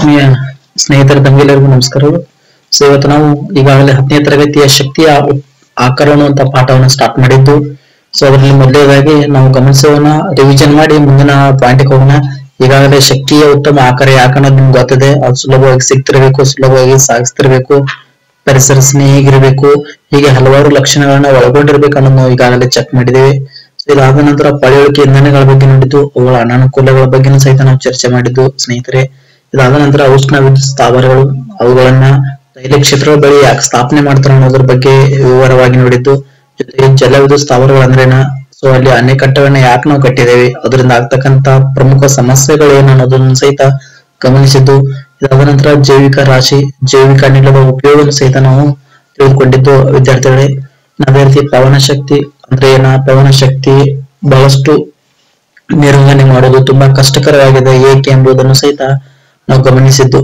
ಆತ್ಮೀಯ ಸ್ನೇಹಿತರ ತಮಗೆಲ್ಲರಿಗೂ ನಮಸ್ಕಾರಗಳು ಸೊ ಇವತ್ತು ನಾವು ಈಗಾಗಲೇ ಹತ್ತನೇ ತರಗತಿಯ ಶಕ್ತಿಯ ಉ- ಆಕರಣ ಅಂತ ಪಾಠವನ್ನು ಸ್ಟಾರ್ಟ್ ಮಾಡಿದ್ದು ಸೊ ಅದರಲ್ಲಿ ಮೊದಲನೇದಾಗಿ ನಾವು ಗಮನಿಸೋಣ ರಿವಿಷನ್ ಮಾಡಿ ಮುಂದಿನ ಪಾಯಿಂಟ್ಗೆ ಹೋಗೋಣ ಈಗಾಗಲೇ ಶಕ್ತಿಯ ಉತ್ತಮ ಆಕಾರ ಯಾಕೆ ಅನ್ನೋದು ನಿಮ್ಗೆ ಗೊತ್ತಿದೆ ಅದು ಸುಲಭವಾಗಿ ಸಿಗ್ತಿರ್ಬೇಕು ಸುಲಭವಾಗಿ ಸಾಗಿಸ್ತಿರ್ಬೇಕು ಪರಿಸರ ಸ್ನೇಹಿಗಿರ್ಬೇಕು ಹೀಗೆ ಹಲವಾರು ಲಕ್ಷಣಗಳನ್ನ ಒಳಗೊಂಡಿರ್ಬೇಕು ಅನ್ನೋದು ನಾವು ಈಗಾಗಲೇ ಚೆಕ್ ಮಾಡಿದ್ದೇವೆ So ಇದಾದ ನಂತರ ಪಳೆಯುಳಿಕೆ ಇಂಧನಗಳ ಬಗ್ಗೆ ನೋಡಿದ್ದು ಅವುಗಳ ಅನಾನುಕೂಲಗಳ ಬಗ್ಗೆನೂ ಸಹಿತ ನಾವು ಚರ್ಚೆ ಮಾಡಿದ್ದು ಸ್ನೇಹಿತರೆ ಇದಾದ ನಂತರ ಉಷ್ಣ ವಿದ್ಯುತ್ ಸ್ಥಾವರಗಳು ಅವುಗಳನ್ನ ತೈಲ ಕ್ಷೇತ್ರಗಳ ಬಳಿ ಯಾಕೆ ಸ್ಥಾಪನೆ ಮಾಡ್ತಾರೆ ಅನ್ನೋದ್ರ ಬಗ್ಗೆ ವಿವರವಾಗಿ ನೋಡಿದ್ದು ಜೊತೆಗೆ ಜಲ ವಿದ್ಯುತ್ ಸ್ಥಾವರಗಳು ಅಂದ್ರೇನ ಸೊ ಅಲ್ಲಿ ಅಣೆಕಟ್ಟಗಳನ್ನ ಯಾಕೆ ನಾವು ಕಟ್ಟಿದ್ದೇವೆ ಅದರಿಂದ ಆಗ್ತಕ್ಕಂತ ಪ್ರಮುಖ ಸಮಸ್ಯೆಗಳು ಏನು ಅನ್ನೋದನ್ನು ಸಹಿತ ಗಮನಿಸಿದ್ದು ಇದಾದ ನಂತರ ಜೈವಿಕ ರಾಶಿ ಜೈವಿಕ ಅನಿಲದ ಉಪಯೋಗ ಸಹಿತ ನಾವು ತಿಳಿದುಕೊಂಡಿದ್ದು ವಿದ್ಯಾರ್ಥಿಗಳೇ ಅದೇ ರೀತಿ ಪವನ ಶಕ್ತಿ ಅಂದ್ರೆ ಏನ ಪವನ ಶಕ್ತಿ ಬಹಳಷ್ಟು ನಿರ್ವಹಣೆ ಮಾಡೋದು ತುಂಬಾ ಕಷ್ಟಕರವಾಗಿದೆ ಏಕೆ ಎಂಬುದನ್ನು ಸಹಿತ ನಾವು ಗಮನಿಸಿದ್ದು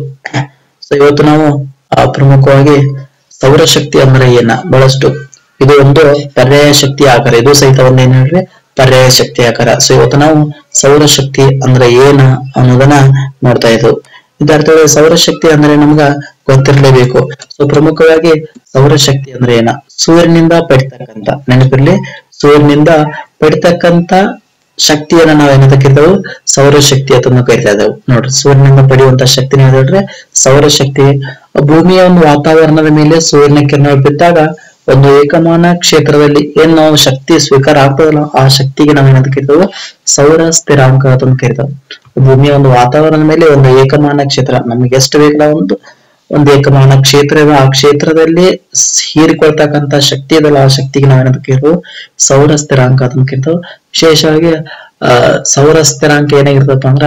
ಸೊ ಇವತ್ತು ನಾವು ಆ, ಪ್ರಮುಖವಾಗಿ ಸೌರಶಕ್ತಿ ಅಂದ್ರೆ ಏನ ಬಹಳಷ್ಟು ಇದು ಒಂದು ಪರ್ಯಾಯ ಶಕ್ತಿ ಆಕಾರ ಇದು ಸಹಿತ ಒಂದು ಏನ್ ಹೇಳ್ರಿ ಪರ್ಯಾಯ ಶಕ್ತಿ ಆಕಾರ ಸೊ ಇವತ್ತು ನಾವು ಸೌರಶಕ್ತಿ ಅಂದ್ರೆ ಏನ ಅನ್ನೋದನ್ನ ನೋಡ್ತಾ ಇದ್ದೆವು ವಿದ್ಯಾರ್ಥಿಗಳು ಸೌರಶಕ್ತಿ ಅಂದ್ರೆ ನಮ್ಗ ಗೊತ್ತಿರಲೇಬೇಕು ಸೊ ಪ್ರಮುಖವಾಗಿ ಸೌರಶಕ್ತಿ ಅಂದ್ರೆ ಏನ ಸೂರ್ಯನಿಂದ ಪಡಿತಕ್ಕಂತ ನೆನಪಿರ್ಲಿ ಸೂರ್ಯನಿಂದ ಪಡಿತಕ್ಕಂತ ಶಕ್ತಿಯನ್ನ ನಾವ್ ಏನಂತ ಕರಿತೇವೆ ಸೌರಶಕ್ತಿ ಅಂತ ನಾವು ಕರಿತಾ ಇದ್ದೇವೆ ನೋಡ್ರಿ ಸೂರ್ಯನಿಂದ ಪಡೆಯುವಂತ ಶಕ್ತಿನ ಹೇಳಿದ್ರೆ ಸೌರಶಕ್ತಿ ಭೂಮಿಯ ಒಂದು ವಾತಾವರಣದ ಮೇಲೆ ಸೂರ್ಯನ ಕಿರಣ ಬಿದ್ದಾಗ ಒಂದು ಏಕಮಾನ ಕ್ಷೇತ್ರದಲ್ಲಿ ಏನ್ ನಾವು ಶಕ್ತಿ ಸ್ವೀಕಾರ ಆಗ್ತದಲ್ಲ ಆ ಶಕ್ತಿಗೆ ನಾವು ಏನಂತ ಕರಿತೇವೆ ಸೌರ ಸ್ಥಿರಾಂಕ ಅಂತ ಕರಿತೇವೆ ಭೂಮಿಯ ಒಂದು ವಾತಾವರಣದ ಮೇಲೆ ಒಂದು ಏಕಮಾನ ಕ್ಷೇತ್ರ ನಮ್ಗೆ ಎಷ್ಟು ಬೇಕಲ್ಲ ಒಂದು ಒಂದು ಏಕಮಾನ ಕ್ಷೇತ್ರ ಇದೆ ಆ ಕ್ಷೇತ್ರದಲ್ಲಿ ಸ್- ಹೀರಿಕೊಳ್ತಕ್ಕಂತ ಶಕ್ತಿ ಇದಲ್ಲ ಆ ಶಕ್ತಿಗೆ ನಾವೇನಂತ ಕರಿತೇವೆ ಸೌರ ಸ್ಥಿರಾಂಕ ಅಂತ ಕರಿತೇವೆ ವಿಶೇಷವಾಗಿ ಆ ಸೌರ ಸ್ಥಿರಾಂಕ ಏನಾಗಿರ್ತಪ್ಪ ಅಂದ್ರ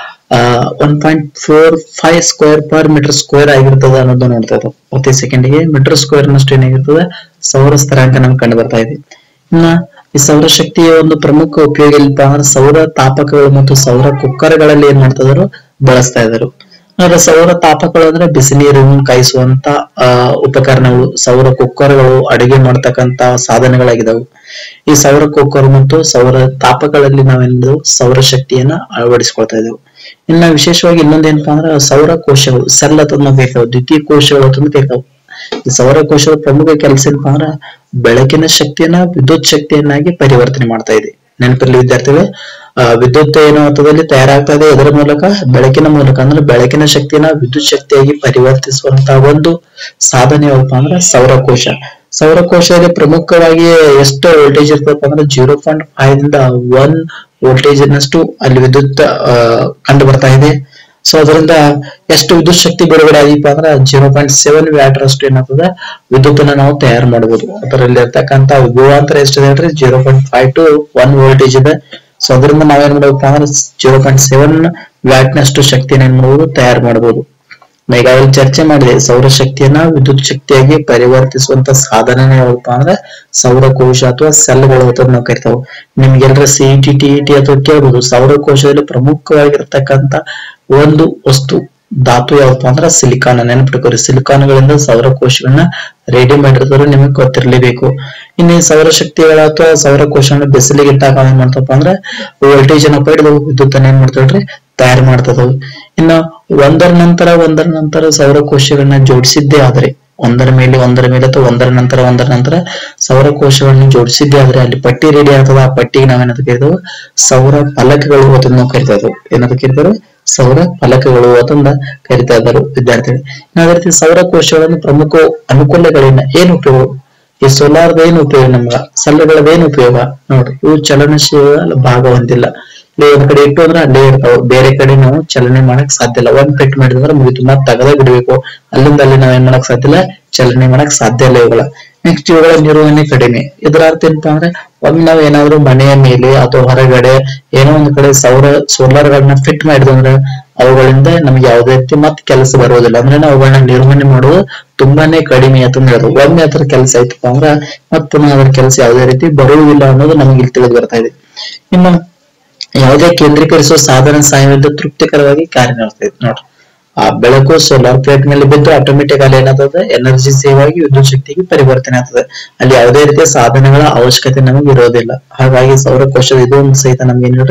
ಆ one point four five square per metre square ಆಗಿರ್ತದ ಅನ್ನೋದು ನೋಡ್ತಾ ಇದ್ದೇವೆ ಪ್ರತಿ ಸೆಕೆಂಡ್ಗೆ ಮೀಟರ್ ಸ್ಕ್ವೇರ್ ನಷ್ಟು ಏನಾಗಿರ್ತದೆ ಸೌರ ಸ್ಥಿರಾಂಕ ನಮ್ಗೆ ಕಂಡು ಬರ್ತಾ ಇದೆ ಇನ್ನ ಈ ಸೌರಶಕ್ತಿಯ ಒಂದು ಪ್ರಮುಖ ಉಪಯೋಗ ಇಲ್ಲಪ್ಪ ಅಂದ್ರೆ ಸೌರ ತಾಪಕಗಳು ಮತ್ತು ಸೌರ ಕುಕ್ಕರ್ಗಳಲ್ಲಿ ಏನ್ ಮಾಡ್ತಾ ಇದಾರು ಬಳಸ್ತಾ ಇದ್ದಾರೆ ಆದ್ರೆ ಸೌರ ತಾಪಕಗಳು ಅಂದ್ರೆ ಬಿಸಿನೀರನ್ನು ಕಾಯಿಸುವಂತ ಆ ಉಪಕರಣಗಳು ಸೌರ ಕುಕ್ಕರ್ಗಳು ಅಡಿಗೆ ಮಾಡ್ತಕ್ಕಂತ ಸಾಧನಗಳಾಗಿದಾವು ಈ ಸೌರ ಕುಕ್ಕರ್ ಮತ್ತು ಸೌರ ತಾಪಗಳಲ್ಲಿ ನಾವೇನಿದೆವು ಸೌರ ಶಕ್ತಿಯನ್ನ ಅಳವಡಿಸಿಕೊಳ್ತಾ ಇದ್ದೇವೆ ಇನ್ನ ವಿಶೇಷವಾಗಿ ಇನ್ನೊಂದೇನಪ್ಪಾ ಅಂದ್ರೆ ಸೌರ ಕೋಶಗಳು ಸೆಲ್ ಅಂತ ನಾವು ಕರಿತಾವೆ ದ್ವಿತೀಯ ಕೋಶಗಳು ಅಂತ ಕರಿತಾವೆ ಈ ಸೌರ ಕೋಶದ ಪ್ರಮುಖ ಕೆಲಸ ಏನಪ್ಪಾ ಅಂದ್ರೆ ಬೆಳಕಿನ ಶಕ್ತಿಯನ್ನ ವಿದ್ಯುತ್ ಶಕ್ತಿಯನ್ನಾಗಿ ಪರಿವರ್ತನೆ ಮಾಡ್ತಾ ಇದೆ ನೆನಪಿರ್ಲಿ ವಿದ್ಯಾರ್ಥಿಗಳು ಆ, ವಿದ್ಯುತ್ ಏನು ಹಂತದಲ್ಲಿ ತಯಾರಾಗ್ತಾ ಇದೆ ಇದರ ಮೂಲಕ ಬೆಳಕಿನ ಮೂಲಕ ಅಂದ್ರೆ ಬೆಳಕಿನ ಶಕ್ತಿಯನ್ನ ವಿದ್ಯುತ್ ಶಕ್ತಿಯಾಗಿ ಪರಿವರ್ತಿಸುವಂತ ಒಂದು ಸಾಧನೆ ಯಾವಪ್ಪ ಅಂದ್ರೆ ಸೌರಕೋಶ ಸೌರಕೋಶದಲ್ಲಿ ಪ್ರಮುಖವಾಗಿ ಎಷ್ಟು ವೋಲ್ಟೇಜ್ ಇರ್ತಪ್ಪ ಅಂದ್ರೆ ಜೀರೋ ಪಾಯಿಂಟ್ ಫೈವ್ ದಿಂದ ಒನ್ ವೋಲ್ಟೇಜ್ ನಷ್ಟು ಅಲ್ಲಿ ವಿದ್ಯುತ್ ಆ, ಕಂಡು ಬರ್ತಾ ಇದೆ ಸೊ ಅದರಿಂದ ಎಷ್ಟು ವಿದ್ಯುತ್ ಶಕ್ತಿ ಬಿಡುಗಡೆ ಆಗಿಪ್ಪ ಅಂದ್ರೆ ಜೀರೋ ಪಾಯಿಂಟ್ ಸೆವೆನ್ ವ್ಯಾಟರ್ ಅಷ್ಟು ಏನಾಗ್ತದೆ ವಿದ್ಯುತ್ ಅನ್ನ ನಾವು ತಯಾರು ಮಾಡಬಹುದು ಅದರಲ್ಲಿ ಇರ್ತಕ್ಕಂತ ವಿಭವಾಂತರ ಎಷ್ಟಿದೆ ಹೇಳ್ರಿ zero point five to one voltage ಇದೆ ಸೊ ಅದರಿಂದ ನಾವೇನ್ ಮಾಡಬೇಕು ಅಂದ್ರೆ ಜೀರೋ ಪಾಯಿಂಟ್ ಸೆವೆನ್ ವ್ಯಾಟ್ ನಷ್ಟು ಶಕ್ತಿನ ಏನ್ ಮಾಡಬಹುದು ತಯಾರು ಮಾಡಬಹುದು ನಾ ಈಗಾಗಲೇ ಚರ್ಚೆ ಮಾಡಿದೆ ಸೌರಶಕ್ತಿಯನ್ನ ವಿದ್ಯುತ್ ಶಕ್ತಿಯಾಗಿ ಪರಿವರ್ತಿಸುವಂತ ಸಾಧನನೇ ಯಾವಪ್ಪ ಅಂದ್ರೆ ಸೌರಕೋಶ ಅಥವಾ ಸೆಲ್ಗಳು ಅಂತ ನಾವು ಕರಿತಾವೆ ನಿಮ್ಗೆಲ್ರ ಸಿ ಟಿ ಟಿ ಟಿ ಅಥವಾ ಕೇಳ್ಬೋದು ಸೌರಕೋಶದಲ್ಲಿ ಪ್ರಮುಖವಾಗಿರ್ತಕ್ಕಂತ ಒಂದು ವಸ್ತು ಧಾತು ಯಾವಪ್ಪ ಅಂದ್ರೆ ಸಿಲಿಕಾನ್ ನೆನಪಿಟ್ಕೋರಿ ಸಿಲಿಕಾನ್ಗಳಿಂದ ಸೌರಕೋಶಗಳನ್ನ ರೆಡಿ ಮಾಡಿರ್ತಾರೆ ನಿಮಗೆ ಗೊತ್ತಿರ್ಲೇಬೇಕು ಇನ್ನು ಈ ಸೌರಶಕ್ತಿಗಳ ಅಥವಾ ಸೌರಕೋಶಗಳನ್ನ ಬಿಸಿಲಿಗೆ ಇಟ್ಟಾಗ ಏನ್ ಮಾಡ್ತಪ್ಪ ಅಂದ್ರೆ ವೋಲ್ಟೇಜ್ ಅನ್ನ ಪಡೆದು ವಿದ್ಯುತ್ ಅನ್ನ ಏನ್ ಮಾಡ್ತಾವ್ರಿ ತಯಾರು ಮಾಡ್ತದವು ಇನ್ನ ಒಂದರ ನಂತರ ಒಂದರ ನಂತರ ಸೌರಕೋಶಗಳನ್ನ ಜೋಡಿಸಿದ್ದೇ ಆದ್ರೆ ಒಂದರ ಮೇಲೆ ಒಂದರ ಮೇಲೆ ಅಥವಾ ಒಂದರ ನಂತರ ಒಂದರ ನಂತರ ಸೌರಕೋಶಗಳನ್ನ ಜೋಡಿಸಿದ್ದೇ ಆದ್ರೆ ಅಲ್ಲಿ ಪಟ್ಟಿ ರೆಡಿ ಆಗ್ತದ ಆ ಪಟ್ಟಿಗೆ ನಾವೇನಂತ ಕರಿತೇವೆ ಸೌರ ಫಲಕಗಳು ಅಂತ ನಾವು ಕರಿತಾ ಇದ್ದೇವೆ ಏನಂತ ಕರಿತಾರೆ ಸೌರ ಫಲಕಗಳು ಅಂತಂದ ಕರಿತಾ ಇದ್ದಾರೆ ವಿದ್ಯಾರ್ಥಿಗಳು ಇನ್ನು ಅದೇ ರೀತಿ ಸೌರಕೋಶಗಳನ್ನು ಪ್ರಮುಖ ಅನುಕೂಲಗಳೇನ ಏನು ಉಪಯೋಗ ಈ ಸೋಲಾರ್ದ ಏನು ಉಪಯೋಗ ನಮ್ಗ ಸೆಲ್ಗಳದ ಏನು ಉಪಯೋಗ ನೋಡ್ರಿ ಇವು ಚಲನಶೀಲ ಭಾಗ ಹೊಂದಿಲ್ಲ ಇಲ್ಲಿ ಒಂದ್ ಕಡೆ ಇಟ್ಟು ಅಂದ್ರೆ ಅಲ್ಲೇ ಇರ್ತಾವ ಬೇರೆ ಕಡೆ ನಾವು ಚಲನೆ ಮಾಡಕ್ ಸಾಧ್ಯ ಇಲ್ಲ ಒಂದ್ ಪೆಟ್ ಮಾಡಿದ್ರೆ ಮುಗಿತು ಮತ್ತೆ ತೆಗದ ಬಿಡ್ಬೇಕು ಅಲ್ಲಿಂದ ಅಲ್ಲಿ ನಾವ್ ಏನ್ ಮಾಡಕ್ ಸಾಧ್ಯ ಇಲ್ಲ ಚಲನೆ ಮಾಡಕ್ ಸಾಧ್ಯ ಇಲ್ಲ ಇವುಗಳ ನೆಕ್ಸ್ಟ್ ಇವುಗಳ ನಿರ್ವಹಣೆ ಕಡಿಮೆ ಇದರ ಅರ್ಥ ಏನಪ್ಪಾ ಅಂದ್ರೆ ಒಮ್ಮೆ ನಾವ್ ಏನಾದ್ರು ಮನೆಯ ಮೇಲೆ ಅಥವಾ ಹೊರಗಡೆ ಏನೋ ಒಂದ್ ಕಡೆ ಸೌರ ಸೋಲಾರ್ ಗಳನ್ನ ಫಿಟ್ ಮಾಡಿದ್ವಿ ಅಂದ್ರೆ ಅವುಗಳಿಂದ ನಮ್ಗೆ ಯಾವುದೇ ರೀತಿ ಮತ್ತೆ ಕೆಲಸ ಬರೋದಿಲ್ಲ ಅಂದ್ರೆ ನಾವು ಅವುಗಳನ್ನ ನಿರ್ವಹಣೆ ಮಾಡೋದು ತುಂಬಾನೇ ಕಡಿಮೆ ಅಂತ ಹೇಳೋದು ಒಮ್ಮೆ ಅದ್ರ ಕೆಲಸ ಆಯ್ತಪ್ಪ ಅಂದ್ರೆ ಮತ್ ಪುನಃ ಅದ್ರ ಕೆಲಸ ಯಾವುದೇ ರೀತಿ ಬರುವುದಿಲ್ಲ ಅನ್ನೋದು ನಮ್ಗೆ ಇಲ್ಲಿ ತಿಳಿದು ಬರ್ತಾ ಇದೆ ಇನ್ನು ಯಾವುದೇ ಕೇಂದ್ರೀಕರಿಸುವ ಸಾಧನ ಸಹಾಯವಿಲ್ಲದೆ ತೃಪ್ತಿಕರವಾಗಿ ಕಾರ್ಯನಿರ್ವಹಿಸ್ತದೆ ನೋಡ್ರಿ ಆ ಬೆಳಕು ಸೋಲಾರ್ ಪ್ಲೇಟ್ ಮೇಲೆ ಬಿದ್ದು ಆಟೋಮೆಟಿಕ್ ಅಲ್ಲಿ ಏನಾಗ್ತದೆ ಎನರ್ಜಿ ಸೇವ್ ಆಗಿ ವಿದ್ಯುತ್ ಶಕ್ತಿಗೆ ಪರಿವರ್ತನೆ ಆಗ್ತದೆ ಅಲ್ಲಿ ಯಾವುದೇ ರೀತಿಯ ಸಾಧನಗಳ ಅವಶ್ಯಕತೆ ನಮಗೆ ಇರೋದಿಲ್ಲ ಹಾಗಾಗಿ ಸೌರಕೋಶದ ಇದು ಒಂದು ಸಹಿತ ನಮ್ಗೆ ಏನ್ ಹೇಳ್ರಿ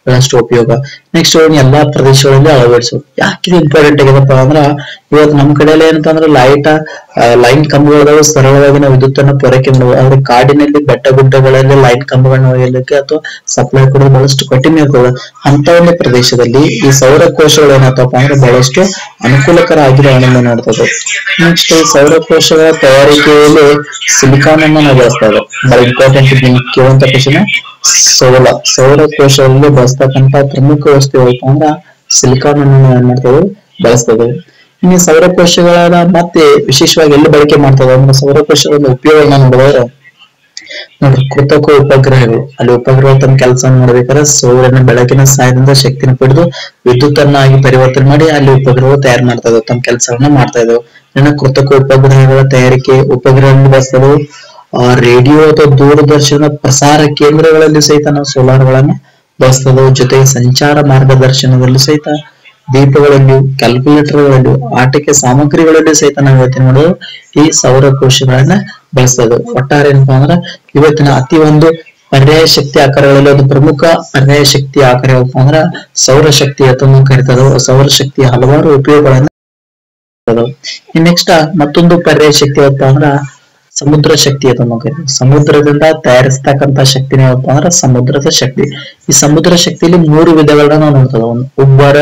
ಬಹಳಷ್ಟು ಉಪಯೋಗ ನೆಕ್ಸ್ಟ್ ಎಲ್ಲಾ ಪ್ರದೇಶಗಳಲ್ಲಿ ಅಳವಡಿಸೋದು ಯಾಕೆ ಇದು ಇಂಪಾರ್ಟೆಂಟ್ ಆಗಿದಪ್ಪ ಅಂದ್ರ ಇವತ್ತು ನಮ್ ಕಡೆಯಲ್ಲಿ ಏನಂತಂದ್ರೆ ಲೈಟ್ ಲೈನ್ ಕಂಬಗಳದಾವ ಸರಳವಾಗಿ ನಾವು ವಿದ್ಯುತ್ತನ್ನ ಪೂರೈಕೆ ಮಾಡಬಹುದು ಆದ್ರೆ ಕಾಡಿನಲ್ಲಿ ಬೆಟ್ಟ ಗುಡ್ಡಗಳಲ್ಲಿ ಲೈನ್ ಕಂಬಗಳನ್ನ ಒಯ್ಯಲಿಕ್ಕೆ ಅಥವಾ ಸಪ್ಲೈ ಕೊಡೋದು ಬಹಳಷ್ಟು ಕಠಿಣ ಇರ್ತದೆ ಅಂತ ಒಂದು ಪ್ರದೇಶದಲ್ಲಿ ಈ ಸೌರ ಕೋಶಗಳು ಏನಾಗ್ತಪ್ಪ ಅಂದ್ರೆ ಬಹಳಷ್ಟು ಅನುಕೂಲಕರ ಆಗಿರೋದನ್ನ ನೋಡ್ತದೆ ನೆಕ್ಸ್ಟ್ ಸೌರ ಕೋಶಗಳ ತಯಾರಿಕೆಯಲ್ಲಿ ಸಿಲಿಕಾನ್ ಅನ್ನ ನಾವು ಬಳಸ್ತಾ ಇದ್ದೇವೆ ಬಹಳ ಇಂಪಾರ್ಟೆಂಟ್ ಕೇಳುವಂತ ಕ್ವಶನ್ ಸೌರ ಸೌರ ಕೋಶಗಳಲ್ಲಿ ಬಳಸ್ತಕ್ಕಂತ ಪ್ರಮುಖ ವಸ್ತು ಏನಪ್ಪ ಅಂದ್ರ ಸಿಲಿಕಾನ್ ಅನ್ನು ನಾವು ಏನ್ ಮಾಡ್ತೇವೆ ಬಳಸ್ತಾ ಇದ್ದೇವೆ ಇನ್ನು ಸೌರ ಕೋಶಗಳನ್ನ ಮತ್ತೆ ವಿಶೇಷವಾಗಿ ಎಲ್ಲಿ ಬಳಕೆ ಮಾಡ್ತದೆ ಅಂದ್ರೆ ಸೌರ ಕೋಶಗಳ ಉಪಯೋಗನ ನೋಡಿದ್ರೆ ನೋಡ್ರಿ ಕೃತಕ ಉಪಗ್ರಹಗಳು ಅಲ್ಲಿ ಉಪಗ್ರಹ ತನ್ನ ಕೆಲಸ ಮಾಡ್ಬೇಕಾದ್ರೆ ಸೂರ್ಯನ ಬೆಳಕಿನ ಸಹಾಯದಿಂದ ಶಕ್ತಿನ ಪಡೆದು ವಿದ್ಯುತ್ತನ್ನಾಗಿ ಪರಿವರ್ತನೆ ಮಾಡಿ ಅಲ್ಲಿ ಉಪಗ್ರಹ ತಯಾರು ಮಾಡ್ತಾ ಇದಾವೆ ತಮ್ಮ ಕೆಲಸವನ್ನ ಮಾಡ್ತಾ ಇದಾವೆ ಇನ್ನು ಕೃತಕ ಉಪಗ್ರಹಗಳ ತಯಾರಿಕೆ ಉಪಗ್ರಹವನ್ನು ಬಳಸಲು ರೇಡಿಯೋ ಅಥವಾ ದೂರದರ್ಶನ ಪ್ರಸಾರ ಕೇಂದ್ರಗಳಲ್ಲಿ ಸಹಿತ ನಾವು ಸೋಲಾರ್ ಗಳನ್ನ ಬಳಸ್ತಾ ಇದಾವೆ ಜೊತೆಗೆ ಸಂಚಾರ ಮಾರ್ಗದರ್ಶನದಲ್ಲೂ ಸಹಿತ ದೀಪಗಳಲ್ಲಿಯೂ ಕ್ಯಾಲ್ಕುಲೇಟರ್ಗಳಲ್ಲಿಯೂ ಆಟಿಕೆ ಸಾಮಗ್ರಿಗಳಲ್ಲಿ ಸಹಿತ ನಾವು ಇವತ್ತಿನ ಮಾಡೋದು ಈ ಸೌರ ಕೋಶಗಳನ್ನ ಬಳಸ್ತಾ ಇದ್ದೇವೆ ಒಟ್ಟಾರೆ ಏನಪ್ಪಾ ಅಂದ್ರೆ ಇವತ್ತಿನ ಅತಿ ಒಂದು ಪರ್ಯಾಯ ಶಕ್ತಿ ಆಕಾರಗಳಲ್ಲಿ ಒಂದು ಪ್ರಮುಖ ಪರ್ಯಾಯ ಶಕ್ತಿ ಆಕಾರ ಯಾವಪ್ಪ ಅಂದ್ರ ಸೌರ ಶಕ್ತಿ ಅಥವಾ ಕರಿತದ ಸೌರ ಶಕ್ತಿಯ ಹಲವಾರು ಉಪಯೋಗಗಳನ್ನ ನೆಕ್ಸ್ಟ್ ಮತ್ತೊಂದು ಪರ್ಯಾಯ ಶಕ್ತಿ ಯಾವಪ್ಪ ಅಂದ್ರ ಸಮುದ್ರ ಶಕ್ತಿ ಅಂತ ಕರಿತೀವಿ ಸಮುದ್ರದಿಂದ ತಯಾರಿಸ್ತಕ್ಕಂತ ಶಕ್ತಿನ ಯಾವಪ್ಪ ಅಂದ್ರ ಸಮುದ್ರದ ಶಕ್ತಿ ಈ ಸಮುದ್ರ ಶಕ್ತಿಯಲ್ಲಿ ಮೂರು ವಿಧಗಳನ್ನ ನಾವು ನೋಡ್ತೇವೆ ಒಂದು ಉಬ್ಬರ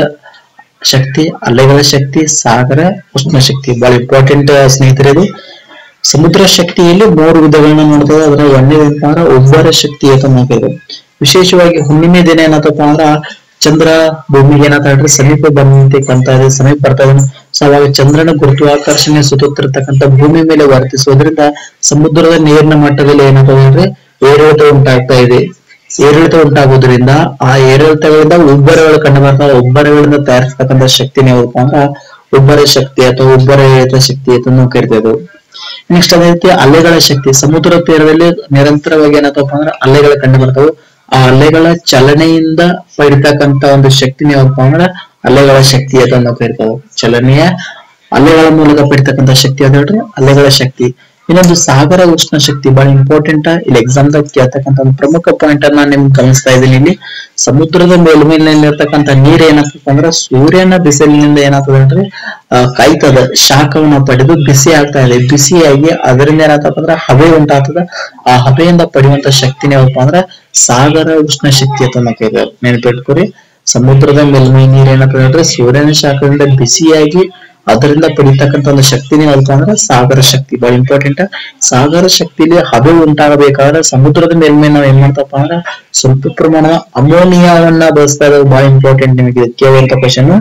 ಶಕ್ತಿ ಅಲೆಗಳ ಶಕ್ತಿ ಸಾಗರ ಉಷ್ಣ ಶಕ್ತಿ ಬಹಳ ಇಂಪಾರ್ಟೆಂಟ್ ಸ್ನೇಹಿತರೆ ಇದು ಸಮುದ್ರ ಶಕ್ತಿಯಲ್ಲಿ ಮೂರು ವಿಧಗಳನ್ನ ನೋಡ್ತೇವೆ ಅದರ ಒಂದೇನಪ್ಪ ಅಂದ್ರ ಉಬ್ಬರ ಶಕ್ತಿ ಅಂತ ನೋಡ್ತೇವೆ ವಿಶೇಷವಾಗಿ ಹುಣ್ಣಿಮೆ ದಿನ ಏನತ್ತಪ್ಪ ಅಂದ್ರ ಚಂದ್ರ ಭೂಮಿಗೆ ಏನಾಗ್ತಾ ಸಮೀಪ ಬಂದಂತೆ ಕಾಣ್ತಾ ಇದೆ ಸಮೀಪ ಬರ್ತಾ ಇದೆ ಸೊ ಅವಾಗ ಚಂದ್ರನ ಗುರುತ್ವಾಕರ್ಷಣೆ ಸುತ್ತುತ್ತಿರ್ತಕ್ಕಂಥ ಭೂಮಿ ಮೇಲೆ ವರ್ತಿಸೋದ್ರಿಂದ ಸಮುದ್ರದ ನೀರಿನ ಮಟ್ಟದಲ್ಲಿ ಏನಾಗ್ತದೆ ಅಂದ್ರೆ ಏರಿಳಿತ ಉಂಟಾಗ್ತಾ ಇದೆ ಏರಿಳಿತ ಉಂಟಾಗೋದ್ರಿಂದ ಆ ಏರಿಳಿತಗಳಿಂದ ಉಬ್ಬರಗಳು ಕಂಡು ಬರ್ತಾವ ಉಬ್ಬರಗಳಿಂದ ತಯಾರಿಸ್ತಕ್ಕಂಥ ಶಕ್ತಿನ ಯಾವಪ್ಪ ಅಂದ್ರ ಉಬ್ಬರ ಶಕ್ತಿ ಅಥವಾ ಉಬ್ಬರ ಏರಿತ ಶಕ್ತಿ ಅಂತ ನಾವು ಕರಿತಾ ಇದ್ದೇವೆ ನೆಕ್ಸ್ಟ್ ಅದೇ ರೀತಿ ಅಲೆಗಳ ಶಕ್ತಿ ಸಮುದ್ರ ತೀರದಲ್ಲಿ ನಿರಂತರವಾಗಿ ಏನಪ್ಪಾ ಅಂದ್ರೆ ಅಲೆಗಳು ಕಂಡು ಬರ್ತಾವೆ ಆ ಅಲೆಗಳ ಚಲನೆಯಿಂದ ಪಡಿತಕ್ಕಂತ ಒಂದು ಶಕ್ತಿನ ಯಾವಪ್ಪ ಅಂದ್ರೆ ಅಲೆಗಳ ಶಕ್ತಿ ಅಂತ ನಾವು ಕರಿತಾವೆ ಚಲನೆಯ ಅಲೆಗಳ ಮೂಲಕ ಪಡಿತಕ್ಕಂತ ಶಕ್ತಿ ಅಂತ ಹೇಳ್ರಿ ಅಲೆಗಳ ಶಕ್ತಿ ಇನ್ನೊಂದು ಸಾಗರ ಉಷ್ಣ ಶಕ್ತಿ ಬಹಳ ಇಂಪಾರ್ಟೆಂಟ್ ಇಲ್ಲಿ ಎಕ್ಸಾಮ್ ದಾಗ ಕೇಳ್ತಕ್ಕಂತ ಒಂದು ಪ್ರಮುಖ ಪಾಯಿಂಟ್ ಅನ್ನ ನಿಮ್ಗೆ ಗಮನಿಸ್ತಾ ಇದ್ದೀನಿ ಇಲ್ಲಿ ಸಮುದ್ರದ ಮೇಲ್ಮೇಲಿನಲ್ಲಿ ಇರ್ತಕ್ಕಂಥ ನೀರ್ ಏನಾಗ್ತದೆ ಅಂದ್ರೆ ಸೂರ್ಯನ ಬಿಸಿಲಿನಿಂದ ಏನಾಗ್ತದೆ ಅಂದ್ರೆ ಆ, ಕಾಯ್ತದ ಶಾಖವನ್ನ ಪಡೆದು ಬಿಸಿ ಆಗ್ತಾ ಇದೆ ಬಿಸಿಯಾಗಿ ಅದರಿಂದ ಏನಾಗ್ತಪ್ಪ ಅಂದ್ರೆ ಹಬೆ ಉಂಟಾಗ್ತದ ಆ ಹಬೆಯಿಂದ ಪಡೆಯುವಂತ ಶಕ್ತಿನೇ ಯಾವಪ್ಪ ಅಂದ್ರೆ ಸಾಗರ ಉಷ್ಣ ಶಕ್ತಿ ಅಂತ ನಾವು ಕರೀತೇವೆ ನೆನಪಿಟ್ಕೊರಿ ಸಮುದ್ರದ ಮೇಲ್ಮೈ ನೀರ್ ಏನಾಗ್ತದೆ ಅಂದ್ರೆ ಸೂರ್ಯನ ಶಾಖದಿಂದ ಬಿಸಿಯಾಗಿ ಅದರಿಂದ ಪಡಿತಕ್ಕಂತ ಒಂದು ಶಕ್ತಿನೇ ಯಾವಪ್ಪ ಅಂದ್ರೆ ಸಾಗರ ಶಕ್ತಿ ಬಹಳ ಇಂಪಾರ್ಟೆಂಟ್ ಸಾಗರ ಶಕ್ತಿಲಿ ಹಬೆ ಉಂಟಾಗಬೇಕಾದ್ರೆ ಸಮುದ್ರದ ಮೇಲ್ಮೈ ನಾವ್ ಏನ್ ಮಾಡ್ತಪ್ಪ ಅಂದ್ರೆ ಸ್ವಲ್ಪ ಪ್ರಮಾಣದ ಅಮೋನಿಯಾವನ್ನ ಬಳಸ್ತಾ ಇರೋದು ಬಹಳ ಇಂಪಾರ್ಟೆಂಟ್ ನಿಮಗೆ ಕೇಳುವಂತ ಕ್ವಶನ್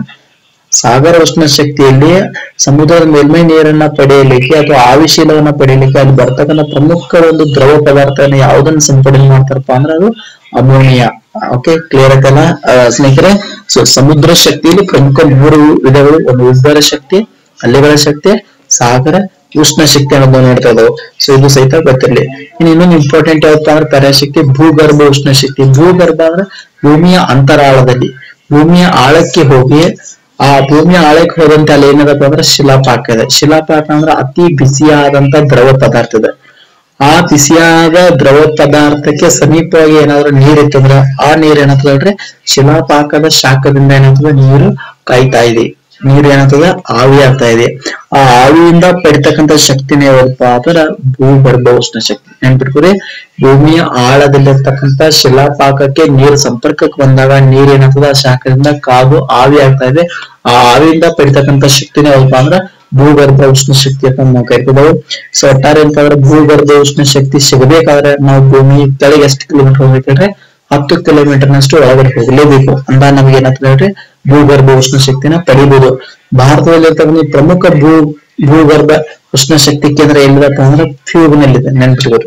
ಸಾಗರ ಉಷ್ಣ ಶಕ್ತಿಯಲ್ಲಿ ಸಮುದ್ರದ ಮೇಲ್ಮೈ ನೀರನ್ನ ಪಡೆಯಲಿಕ್ಕೆ ಅಥವಾ ಆವಿಶೀಲವನ್ನ ಪಡೆಯಲಿಕ್ಕೆ ಅಲ್ಲಿ ಬರ್ತಕ್ಕಂಥ ಪ್ರಮುಖ ಒಂದು ದ್ರವ ಪದಾರ್ಥನ ಯಾವ್ದನ್ನ ಸಿಂಪಡಣೆ ಮಾಡ್ತಾರಪ್ಪ ಅಂದ್ರೆ ಅದು ಅಮೋನಿಯಾ ಓಕೆ ಕ್ಲಿಯರ್ ಆಯ್ತಲ್ಲ ಆ, ಸ್ನೇಹಿತರೆ ಸೊ ಸಮುದ್ರ ಶಕ್ತಿಯಲ್ಲಿ ಪ್ರಮುಖ ಮೂರು ವಿಧಗಳು ಒಂದು ಉಬ್ಬರ ಶಕ್ತಿ ಅಲೆಗಳ ಶಕ್ತಿ ಸಾಗರ ಉಷ್ಣ ಶಕ್ತಿ ಅನ್ನೋದು ನೋಡ್ತಾ ಇದಾವೆ ಸೊ ಇದು ಸಹಿತ ಗೊತ್ತಿರಲಿ ಇನ್ನು ಇನ್ನೊಂದು ಇಂಪಾರ್ಟೆಂಟ್ ಯಾವಪ್ಪ ಅಂದ್ರೆ ಪರಾಶಕ್ತಿ ಭೂಗರ್ಭ ಉಷ್ಣ ಶಕ್ತಿ ಭೂಗರ್ಭ ಅಂದ್ರೆ ಭೂಮಿಯ ಅಂತರಾಳದಲ್ಲಿ ಭೂಮಿಯ ಆಳಕ್ಕೆ ಹೋಗಿ ಆ ಭೂಮಿಯ ಆಳಕ್ಕೆ ಹೋದಂತೆ ಅಲ್ಲಿ ಏನಿದಪ್ಪ ಅಂದ್ರೆ ಶಿಲಾಪಾಕ ಇದೆ ಶಿಲಾಪಾಕ ಅಂದ್ರೆ ಅತಿ ಬಿಸಿಯಾದಂತ ದ್ರವ ಪದಾರ್ಥ ಇದೆ ಆ ಬಿಸಿಯಾದ ದ್ರವ ಪದಾರ್ಥಕ್ಕೆ ಸಮೀಪವಾಗಿ ಏನಾದ್ರು ನೀರ್ ಇತ್ತಂದ್ರ ಆ ನೀರ್ ಏನಾಗ್ತದೆ ಹೇಳ್ರಿ ಶಿಲಾಪಾಕದ ಶಾಖದಿಂದ ಏನಾಗ್ತದೆ ನೀರು ಕಾಯ್ತಾ ಇದೆ ನೀರು ಏನಾಗ್ತದೆ ಆವಿ ಆಗ್ತಾ ಇದೆ ಆ ಆವಿಯಿಂದ ಪಡಿತಕ್ಕಂತ ಶಕ್ತಿನೇ ಯಾವಪ್ಪ ಅಂದ್ರೆ ಭೂಗರ್ಭ ಉಷ್ಣ ಶಕ್ತಿ ನೆನ್ಪಿಟ್ಕೊರಿ ಭೂಮಿಯ ಆಳದಲ್ಲಿರ್ತಕ್ಕಂತ ಶಿಲಾಪಾಕಕ್ಕೆ ನೀರು ಸಂಪರ್ಕಕ್ಕೆ ಬಂದಾಗ ನೀರ್ ಏನಾಗ್ತದೆ ಆ ಶಾಖದಿಂದ ಕಾದು ಆವಿ ಆಗ್ತಾ ಇದೆ ಆ ಆವಿಯಿಂದ ಪಡಿತಕ್ಕಂತ ಶಕ್ತಿನೇ ಯಾವಪ್ಪ ಅಂದ್ರೆ ಭೂಗರ್ಭ ಉಷ್ಣ ಶಕ್ತಿ ಅಂತ ನಾವು ಕರಿತಿದ್ದೇವೆ ಸೊ ಒಟ್ಟಾರೆ ಅಂತಂದ್ರೆ ಭೂಗರ್ಭ ಉಷ್ಣ ಶಕ್ತಿ ಸಿಗಬೇಕಾದ್ರೆ ನಾವು ಭೂಮಿ ಕೆಳಗೆ ಎಷ್ಟು ಕಿಲೋಮೀಟರ್ ಹೋಗ್ಬೇಕಂದ್ರೆ ಹತ್ತು ಕಿಲೋಮೀಟರ್ ನಷ್ಟು ಒಳಗಡೆ ಹೋಗಲೇಬೇಕು ಅಂದ ನಮಗೆ ಏನಾಗ್ತದೆ ಹೇಳ್ರಿ ಭೂಗರ್ಭ ಉಷ್ಣ ಶಕ್ತಿನ ಪಡಿಬಹುದು ಭಾರತದಲ್ಲಿ ಇರ್ತಕ್ಕಂಥ ಪ್ರಮುಖ ಭೂ ಭೂಗರ್ಭ ಉಷ್ಣ ಶಕ್ತಿ ಕೇಂದ್ರ ಎಲ್ಲಿದಪ್ಪ ಅಂದ್ರೆ ಫ್ಯೂಗ್ನಲ್ಲಿದೆ ನೆನ್ಪಿಟ್ಕೋರಿ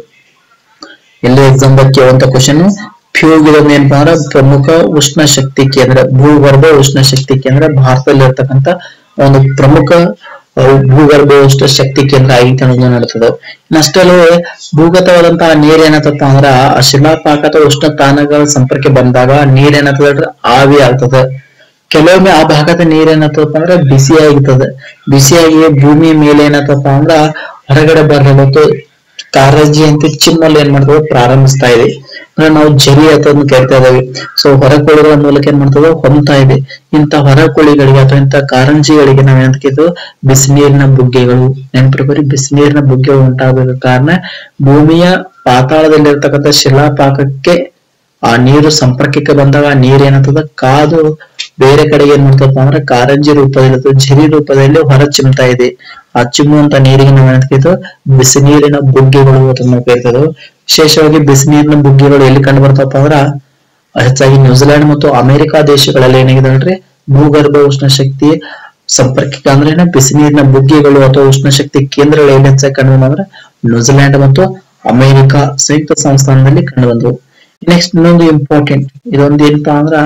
ಎಲ್ಲಿ ಎಕ್ಸಾಮ್ ಬಗ್ಗೆ ಕೇಳುವಂತ ಕ್ವಶನ್ ಫ್ಯೂಗ್ ಇದೊಂದು ಏನಪ್ಪಾ ಅಂದ್ರೆ ಪ್ರಮುಖ ಉಷ್ಣ ಶಕ್ತಿ ಕೇಂದ್ರ ಭೂಗರ್ಭ ಉಷ್ಣ ಶಕ್ತಿ ಕೇಂದ್ರ ಭಾರತದಲ್ಲಿ ಇರ್ತಕ್ಕಂಥ ಒಂದು ಪ್ರಮುಖ ಅಹ್, ಭೂಗರ್ಭ ಉಷ್ಣ ಶಕ್ತಿ ಕೇಂದ್ರ ಐತಿ ಅನ್ನೋದು ನಡೀತದೆ ಇನ್ನಷ್ಟೇ ಅಲ್ಲದೆ ಭೂಗತವಾದಂತಹ ನೀರ್ ಏನತ್ತಪ್ಪ ಅಂದ್ರ ಆ ಶಿಲಾಪಾಕ ಅಥವಾ ಉಷ್ಣ ತಾಣಗಳ ಸಂಪರ್ಕ ಬಂದಾಗ ನೀರ್ ಏನಾಗ್ತದೆ ಹೇಳ್ರಿ ಆವಿ ಆಗ್ತದೆ ಕೆಲವೊಮ್ಮೆ ಆ ಭಾಗದ ನೀರ್ ಏನಾಗ್ತದಪ್ಪ ಅಂದ್ರೆ ಬಿಸಿ ಆಗಿರ್ತದೆ ಬಿಸಿಯಾಗಿ ಭೂಮಿ ಮೇಲೆ ಏನಾಗ್ತದಪ್ಪ ಅಂದ್ರ ಹೊರಗಡೆ ಬರಲು ಕಾರಂಜಿ ಅಂತ ಚಿಮ್ಮಲ್ಲಿ ಏನ್ ಮಾಡ್ತದೆ ಪ್ರಾರಂಭಿಸ್ತಾ ಇದೆ ಅಂದ್ರೆ ನಾವು ಜರಿ ಅಂತ ಕರಿತಾ ಇದ್ದೇವೆ ಸೊ ಹೊರಕೋಳಿಗಳ ಮೂಲಕ ಏನ್ ಮಾಡ್ತದೆ ಹೊಮ್ತಾ ಇದೆ ಇಂತ ಹೊರಕೋಳಿಗಳಿಗೆ ಅಥವಾ ಇಂತ ಕಾರಂಜಿಗಳಿಗೆ ನಾವ್ ಏನಂತ ಬಿಸಿನೀರಿನ ಬುಗ್ಗೆಗಳು ನೆನಪಿಟ್ಕೋರಿ ಬಿಸಿನೀರಿನ ಬುಗ್ಗೆಗಳು ಉಂಟಾಗಬೇಕು ಕಾರಣ ಭೂಮಿಯ ಪಾತಾಳದಲ್ಲಿರ್ತಕ್ಕಂಥ ಶಿಲಾಪಾಕಕ್ಕೆ ಆ ನೀರು ಸಂಪರ್ಕಕ್ಕೆ ಬಂದಾಗ ಆ ನೀರ್ ಏನಾಗ್ತದ ಕಾದು ಬೇರೆ ಕಡೆಗೆ ಏನ್ ಮಾಡ್ತಪ್ಪ ಅಂದ್ರೆ ಕಾರಂಜಿ ರೂಪದಲ್ಲಿ ಅಥವಾ ಝರಿ ರೂಪದಲ್ಲಿ ಹೊರ ಚಿಮ್ತಾ ಇದೆ ಆ ಚಿಮ್ಮುವಂತ ನೀರಿಗೆ ನಾವು ಏನಂತ ಬಿಸಿ ನೀರಿನ ಬುಗ್ಗೆಗಳು ಅಂತ ನಾವು ಕರಿತೇವೆ ವಿಶೇಷವಾಗಿ ಬಿಸಿ ನೀರಿನ ಬುಗ್ಗೆಗಳು ಎಲ್ಲಿ ಕಂಡು ಬರ್ತಪ್ಪ ಅಂದ್ರ ಹೆಚ್ಚಾಗಿ ನ್ಯೂಜಿಲೆಂಡ್ ಮತ್ತು ಅಮೆರಿಕ ದೇಶಗಳಲ್ಲಿ ಏನಾಗಿದೆ ನೋಡ್ರಿ ಭೂಗರ್ಭ ಉಷ್ಣ ಶಕ್ತಿ ಸಂಪರ್ಕಕ್ಕೆ ಅಂದ್ರೆ ಏನ ಬಿಸಿ ನೀರಿನ ಬುಗ್ಗೆಗಳು ಅಥವಾ ಉಷ್ಣ ಶಕ್ತಿ ಕೇಂದ್ರಗಳು ಎಲ್ಲಿ ಹೆಚ್ಚಾಗಿ ಕಂಡು ಬಂದ್ರೆ ನ್ಯೂಜಿಲೆಂಡ್ ಮತ್ತು ಅಮೆರಿಕ ಸಂಯುಕ್ತ ಸಂಸ್ಥಾನದಲ್ಲಿ ಕಂಡು ಬಂದವು ನೆಕ್ಸ್ಟ್ ಇನ್ನೊಂದು ಇಂಪಾರ್ಟೆಂಟ್ ಇದೊಂದು ಏನಪ್ಪಾ ಅಂದ್ರ